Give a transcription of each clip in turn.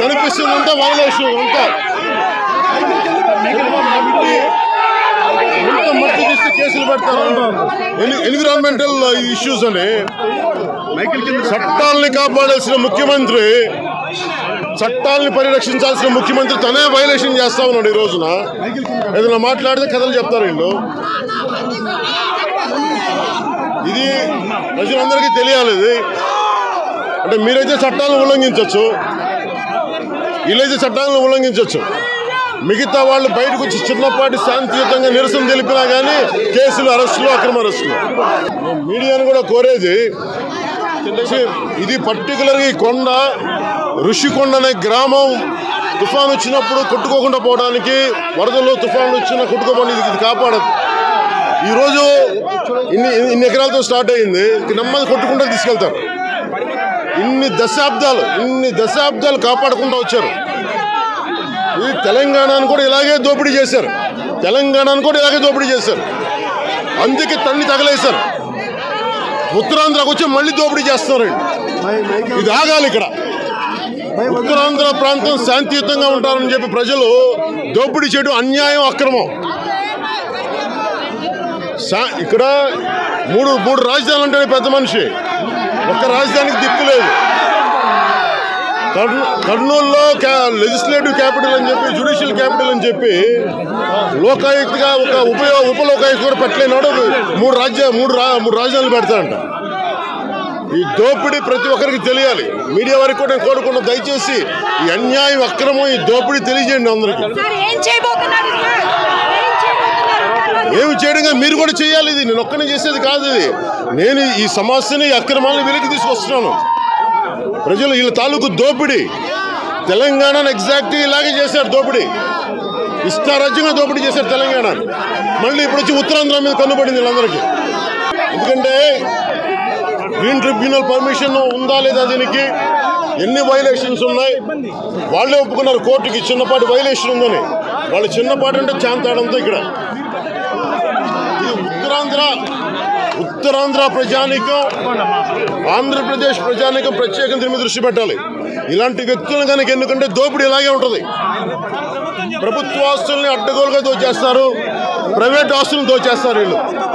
కనిపిస్తుందంతా violation అంతా ఎంత మట్టి తీస్తే కేసులు పెడతారు ఎన్విరాన్మెంటల్ ఇష్యూస్ అని చట్టాలని కాపాడాల్సిన ముఖ్యమంత్రి చట్టాలని పరిరక్షించాల్సిన ముఖ్యమంత్రి తనే వైలేషన్ చేస్తా ఉన్నాడు ఈ రోజున ఏదైనా మాట్లాడితే కథలు చెప్తారు వీళ్ళు ఇది ప్రజలందరికీ తెలియాలి ఇది అంటే మీరైతే చట్టాలను ఉల్లంఘించవచ్చు వీళ్ళైతే చట్టాలను ఉల్లంఘించవచ్చు మిగతా వాళ్ళు బయటకు వచ్చి చిన్నపాటి శాంతియుతంగా నిరసన తెలిపినా కానీ కేసులు అరెస్టులు అక్రమ అరెస్టులు మీడియాను కూడా కోరేది ఇది పర్టికులర్గా ఈ కొండ ఋషికొండ అనే గ్రామం తుఫాన్ వచ్చినప్పుడు కొట్టుకోకుండా పోవడానికి వరదలు తుఫాన్లు వచ్చినా కొట్టుకోకుండా ఇది ఇది కాపాడదు ఈరోజు ఇన్ని ఇన్ని ఎకరాలతో స్టార్ట్ అయింది ఇంక నెమ్మది కొట్టుకుంటూ తీసుకెళ్తారు ఇన్ని దశాబ్దాలు ఇన్ని దశాబ్దాలు కాపాడకుండా వచ్చారు ఈ తెలంగాణను కూడా ఇలాగే దోపిడీ చేశారు తెలంగాణను కూడా ఇలాగే దోపిడీ చేశారు అందుకే తన్ని తగలేశారు ఉత్తరాంధ్రకు వచ్చి మళ్ళీ దోపిడీ చేస్తున్నారండి ఇది ఆగాలి ఇక్కడ ఉత్తరాంధ్ర ప్రాంతం శాంతియుతంగా ఉంటారని చెప్పి ప్రజలు దోపిడీ చేయడం అన్యాయం అక్రమం శా- ఇక్కడ మూడు మూడు రాజధానులు అంటేనే పెద్ద మనిషి ఒక్క రాజధానికి దిక్కు లేదు కర్నూ కర్నూలులో లెజిస్లేటివ్ క్యాపిటల్ అని చెప్పి జ్యుడిషియల్ క్యాపిటల్ అని చెప్పి లోకాయుక్తగా ఒక ఉప ఉప లోకాయుక్త కూడా పెట్టలేనాడు మూడు రాజ్య మూడు రా మూడు రాజధానులు పెడతారంట ఈ దోపిడీ ప్రతి ఒక్కరికి తెలియాలి మీడియా వరకు కూడా నేను కోరుకున్న దయచేసి ఈ అన్యాయం అక్రమం ఈ దోపిడీ తెలియజేయండి అందరికీ సార్ ఏం చేయబోతున్నారు సార్ ఏం చేయబోతున్నారు తర్వాత ఏమి చేయడం కాదు, మీరు కూడా చేయాలి ఇది నేను ఒక్కనే చేసేది కాదు ఇది నేను ఈ సమస్యని ఈ అక్రమాలను వెలికి తీసుకొస్తున్నాను ప్రజలు వీళ్ళ తాలూకు దోపిడీ తెలంగాణను ఎగ్జాక్ట్ ఇలాగే చేశారు దోపిడీ ఇష్టారాజ్యంగా దోపిడీ చేశారు తెలంగాణ మళ్ళీ ఇప్పుడు వచ్చి ఉత్తరాంధ్ర మీద కన్నుపడింది వీళ్ళందరికీ ఎందుకంటే గ్రీన్ ట్రిబ్యునల్ పర్మిషన్ ఉందా లేదా దీనికి ఎన్ని వైలేషన్స్ ఉన్నాయి వాళ్ళే ఒప్పుకున్నారు కోర్టుకి చిన్నపాటి వైలేషన్ ఉందని వాళ్ళు చిన్నపాటి అంటే చాంతాడంతా ఇక్కడ ఇది ఉత్తరాంధ్ర ఉత్తరాంధ్ర ప్రజానికం ఆంధ్రప్రదేశ్ ప్రజానికం ప్రత్యేకంగా దీని మీద దృష్టి పెట్టాలి ఇలాంటి వ్యక్తులను కనుక ఎందుకంటే దోపిడీ ఇలాగే ఉంటుంది ప్రభుత్వ ఆస్తుల్ని అడ్డగోలుగా దోచేస్తారు ప్రైవేట్ ఆస్తులను దోచేస్తారు వీళ్ళు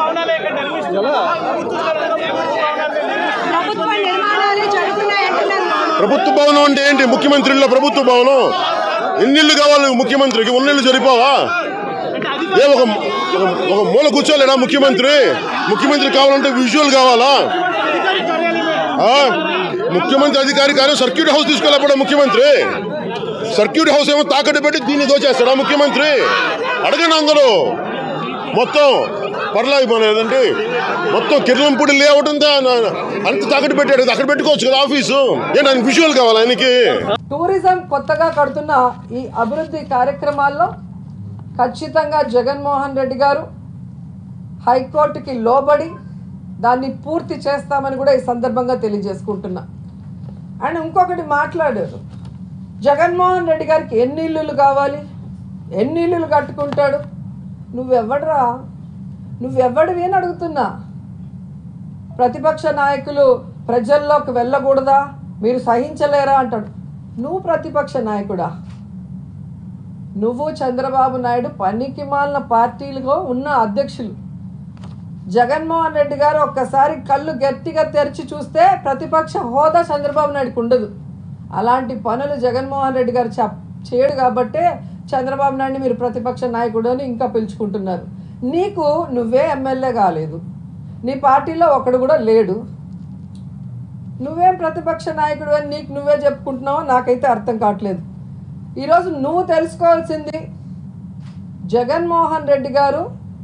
ప్రభుత్వ నిర్మాణాలు జరుగుతున్నాయి అంటున్నారు ప్రభుత్వ భవనం అంటే ఏంటి ముఖ్యమంత్రిలో ప్రభుత్వ భవనం ఎన్నిళ్ళు కావాలి ముఖ్యమంత్రికి ఉన్నిళ్ళు సరిపోవా ఏ ఒక ఒక- ఒక మూల కూర్చోలేడా ముఖ్యమంత్రి ముఖ్యమంత్రి కావాలంటే విజువల్ కావాలా ఆ? ముఖ్యమంత్రి అధికారి కానీ సర్క్యూట్ హౌస్ తీసుకెళ్ళకపోవడం ముఖ్యమంత్రి సర్క్యూట్ హౌస్ ఏమో తాకట్టు పెట్టి దీన్ని దోచేస్తాడా ముఖ్యమంత్రి అడగండి అందరూ మొత్తం పర్లా మన ఏదండి మొత్తం కిరణంపూడి లేఅవుట్ అంతా నా- అంత తాకట్టు పెట్టాడు కదా, అక్కడ పెట్టుకోవచ్చు కదా ఆఫీసు ఏంటి ఆయనకి విజువల్ కావాలా ఆయనకి టూరిజం కొత్తగా కడుతున్న ఈ అభివృద్ధి కార్యక్రమాల్లో ఖచ్చితంగా జగన్మోహన్ రెడ్డి గారు హైకోర్టుకి లోబడి దాన్ని పూర్తి చేస్తామని కూడా ఈ సందర్భంగా తెలియజేసుకుంటున్నా అండ్ ఇంకొకటి మాట్లాడారు జగన్మోహన్ రెడ్డి గారికి ఎన్ని ఇల్లులు కావాలి ఎన్ని ఇల్లులు కట్టుకుంటాడు నువ్వెవడరా నువ్వెవడివి అని అడుగుతున్నా ప్రతిపక్ష నాయకులు ప్రజల్లోకి వెళ్ళకూడదా మీరు సహించలేరా అంటాడు నువ్వు ప్రతిపక్ష నాయకుడా నువ్వు చంద్రబాబు నాయుడు పనికి మాలిన పార్టీలుగా ఉన్న అధ్యక్షులు జగన్మోహన్ రెడ్డి గారు ఒక్కసారి కళ్ళు గట్టిగా తెరిచి చూస్తే ప్రతిపక్ష హోదా చంద్రబాబు నాయుడుకి ఉండదు అలాంటి పనులు జగన్మోహన్ రెడ్డి గారు చెప్ చేయడు కాబట్టే చంద్రబాబు నాయుడిని మీరు ప్రతిపక్ష నాయకుడు అని ఇంకా పిలుచుకుంటున్నారు నీకు నువ్వే ఎమ్మెల్యే కాలేదు నీ పార్టీలో ఒకడు కూడా లేడు నువ్వేం ప్రతిపక్ష నాయకుడు అని నీకు నువ్వే చెప్పుకుంటున్నావో నాకైతే అర్థం కావట్లేదు ఈరోజు నువ్వు తెలుసుకోవాల్సింది జగన్మోహన్ రెడ్డి గారు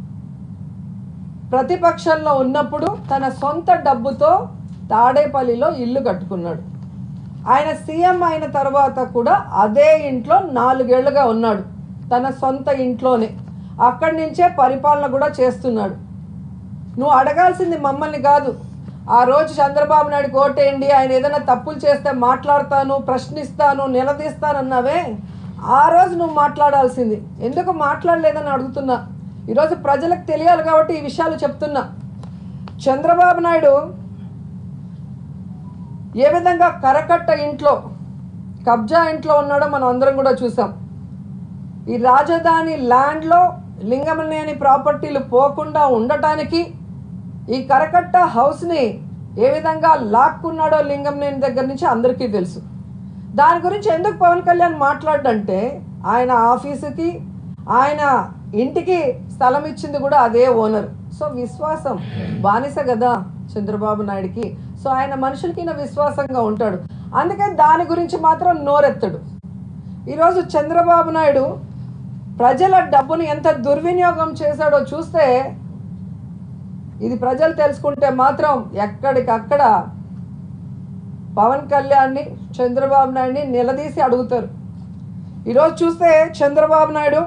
ప్రతిపక్షంలో ఉన్నప్పుడు తన సొంత డబ్బుతో తాడేపల్లిలో ఇల్లు కట్టుకున్నాడు ఆయన సీఎం అయిన తర్వాత కూడా అదే ఇంట్లో నాలుగేళ్లుగా ఉన్నాడు తన సొంత ఇంట్లోనే అక్కడి నుంచే పరిపాలన కూడా చేస్తున్నాడు నువ్వు అడగాల్సింది మమ్మల్ని కాదు ఆ రోజు చంద్రబాబు నాయుడు ఓటేయండి ఆయన ఏదైనా తప్పులు చేస్తే మాట్లాడతాను ప్రశ్నిస్తాను నిలదీస్తానన్నావే ఆ రోజు నువ్వు మాట్లాడాల్సింది ఎందుకు మాట్లాడలేదని అడుగుతున్నా ఈరోజు ప్రజలకు తెలియాలి కాబట్టి ఈ విషయాలు చెప్తున్నా చంద్రబాబు నాయుడు ఏ విధంగా కరకట్ట ఇంట్లో కబ్జా ఇంట్లో ఉన్నాడో మనం అందరం కూడా చూసాం ఈ రాజధాని ల్యాండ్లో లింగమనేని ప్రాపర్టీలు పోకుండా ఉండటానికి ఈ కరకట్ట హౌస్ని ఏ విధంగా లాక్కున్నాడో లింగంనేని దగ్గర నుంచి అందరికీ తెలుసు దాని గురించి ఎందుకు పవన్ కళ్యాణ్ మాట్లాడంటే ఆయన ఆఫీసుకి ఆయన ఇంటికి స్థలం ఇచ్చింది కూడా అదే ఓనర్ సో విశ్వాసం బానిస కదా చంద్రబాబు నాయుడికి సో ఆయన మనుషులకి ఈయన విశ్వాసంగా ఉంటాడు అందుకే దాని గురించి మాత్రం నోరెత్తడు ఈరోజు చంద్రబాబు నాయుడు ప్రజల డబ్బుని ఎంత దుర్వినియోగం చేశాడో చూస్తే ఇది ప్రజలు తెలుసుకుంటే మాత్రం ఎక్కడికక్కడ పవన్ కళ్యాణ్ని చంద్రబాబు నాయుడిని నిలదీసి అడుగుతారు ఈరోజు చూస్తే చంద్రబాబు నాయుడు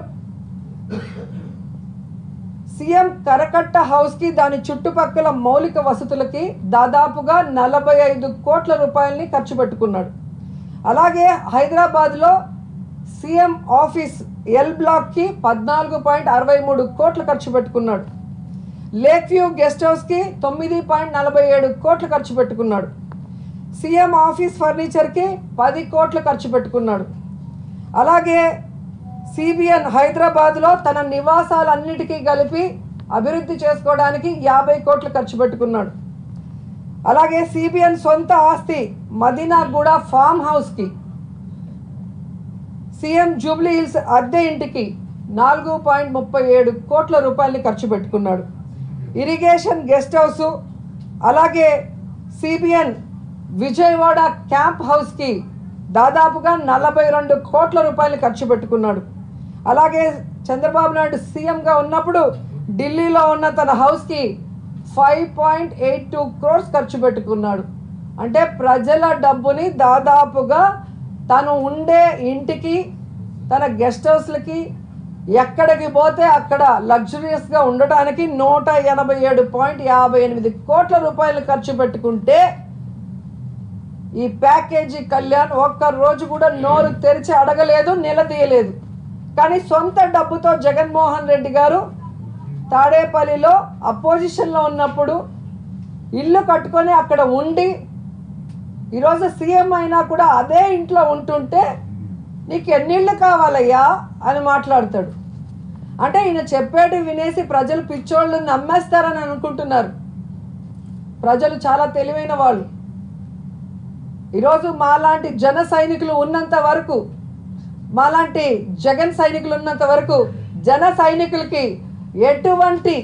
సీఎం కరకట్ట హౌస్కి దాని చుట్టుపక్కల మౌలిక వసతులకి దాదాపుగా నలభై ఐదు కోట్ల రూపాయలని ఖర్చు పెట్టుకున్నాడు అలాగే హైదరాబాద్లో సీఎం ఆఫీస్ ఎల్ బ్లాక్కి పద్నాలుగు పాయింట్ అరవై మూడు కోట్లు ఖర్చు పెట్టుకున్నాడు లేక్ వ్యూ గెస్ట్ హౌస్కి తొమ్మిది పాయింట్ నలభై ఏడు కోట్లు ఖర్చు పెట్టుకున్నాడు సీఎం ఆఫీస్ ఫర్నిచర్కి పది కోట్లు ఖర్చు పెట్టుకున్నాడు అలాగే సిబిఎన్ హైదరాబాద్లో తన నివాసాలన్నిటికీ కలిపి అభివృద్ధి చేసుకోవడానికి యాభై కోట్లు ఖర్చు పెట్టుకున్నాడు అలాగే సిబిఎన్ సొంత ఆస్తి మదీనాగూడ ఫామ్ హౌస్కి సీఎం జూబ్లీ హిల్స్ అద్దె ఇంటికి నాలుగు పాయింట్ ముప్పై ఏడు కోట్ల రూపాయలని ఖర్చు పెట్టుకున్నాడు ఇరిగేషన్ గెస్ట్ హౌస్ అలాగే సిబిఎన్ విజయవాడ క్యాంప్ హౌస్కి దాదాపుగా నలభై రెండు కోట్ల రూపాయలు ఖర్చు పెట్టుకున్నాడు అలాగే చంద్రబాబు నాయుడు సీఎంగా ఉన్నప్పుడు ఢిల్లీలో ఉన్న తన హౌస్కి five point eight two crores ఖర్చు పెట్టుకున్నాడు అంటే ప్రజల డబ్బుని దాదాపుగా తను ఉండే ఇంటికి తన గెస్ట్ హౌస్లకి ఎక్కడికి పోతే అక్కడ లగ్జరియస్గా ఉండటానికి నూట ఎనభై ఏడు పాయింట్ యాభై ఎనిమిది కోట్ల రూపాయలు ఖర్చు పెట్టుకుంటే ఈ ప్యాకేజీ కళ్యాణ్ ఒక్క రోజు కూడా నోరు తెరిచి అడగలేదు నిలదీయలేదు కానీ సొంత డబ్బుతో జగన్మోహన్ రెడ్డి గారు తాడేపల్లిలో అపోజిషన్లో ఉన్నప్పుడు ఇల్లు కట్టుకొని అక్కడ ఉండి ఈరోజు సీఎం అయినా కూడా అదే ఇంట్లో ఉంటుంటే నీకు ఎన్నిళ్ళు కావాలయ్యా అని మాట్లాడతాడు అంటే ఈయన చెప్పేటి వినేసి ప్రజలు పిచ్చోళ్ళు నమ్మేస్తారని అనుకుంటున్నారు ప్రజలు చాలా తెలివైన వాళ్ళు ఈరోజు మాలాంటి జన సైనికులు ఉన్నంత వరకు మాలాంటి జగన్ సైనికులు ఉన్నంత వరకు జన సైనికులకి ఎటువంటి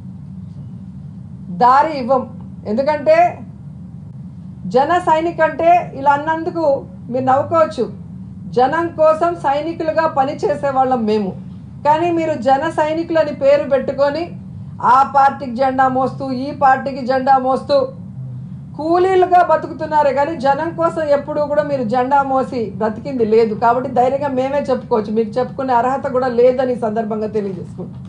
దారి ఇవ్వం ఎందుకంటే జన సైనిక్ అంటే ఇలా అన్నందుకు మీరు నవ్వుకోవచ్చు జనం కోసం సైనికులుగా పనిచేసే వాళ్ళం మేము కానీ మీరు జన సైనికులని పేరు పెట్టుకొని ఆ పార్టీకి జెండా మోస్తూ ఈ పార్టీకి జెండా మోస్తూ కూలీలుగా బతుకుతున్నారే కానీ జనం కోసం ఎప్పుడూ కూడా మీరు జెండా మోసి బ్రతికింది లేదు కాబట్టి ధైర్యంగా మేమే చెప్పుకోవచ్చు మీకు చెప్పుకునే అర్హత కూడా లేదని ఈ సందర్భంగా తెలియజేసుకుంటాం